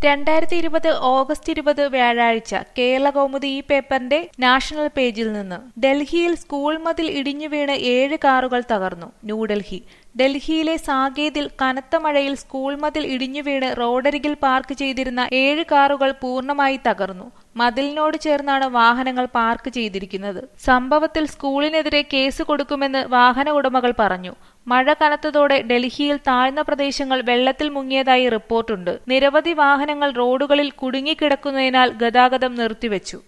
രണ്ടായിരത്തി ഇരുപത് ഓഗസ്റ്റ് ഇരുപത് വ്യാഴാഴ്ച കേരള കൗമുദി ഈ പേപ്പറിന്റെ നാഷണൽ പേജിൽ നിന്ന് ഡൽഹിയിൽ സ്കൂൾ മതിൽ ഇടിഞ്ഞു വീണ് ഏഴ് കാറുകൾ തകർന്നു ന്യൂഡൽഹി ഡൽഹിയിലെ സാകേതിൽ കനത്ത മഴയിൽ സ്കൂൾ മതിൽ ഇടിഞ്ഞു വീണ് റോഡരികിൽ പാർക്ക് ചെയ്തിരുന്ന ഏഴ് കാറുകൾ പൂർണ്ണമായി തകർന്നു മതിലിനോട് ചേർന്നാണ് വാഹനങ്ങൾ പാർക്ക് ചെയ്തിരിക്കുന്നത് സംഭവത്തിൽ സ്കൂളിനെതിരെ കേസ് കൊടുക്കുമെന്ന് വാഹന ഉടമകൾ പറഞ്ഞു മഴ കനത്തതോടെ ഡൽഹിയിൽ താഴ്ന്ന പ്രദേശങ്ങൾ വെള്ളത്തിൽ മുങ്ങിയതായി റിപ്പോർട്ടുണ്ട് നിരവധി വാഹനങ്ങൾ റോഡുകളിൽ കുടുങ്ങിക്കിടക്കുന്നതിനാൽ ഗതാഗതം നിർത്തിവച്ചു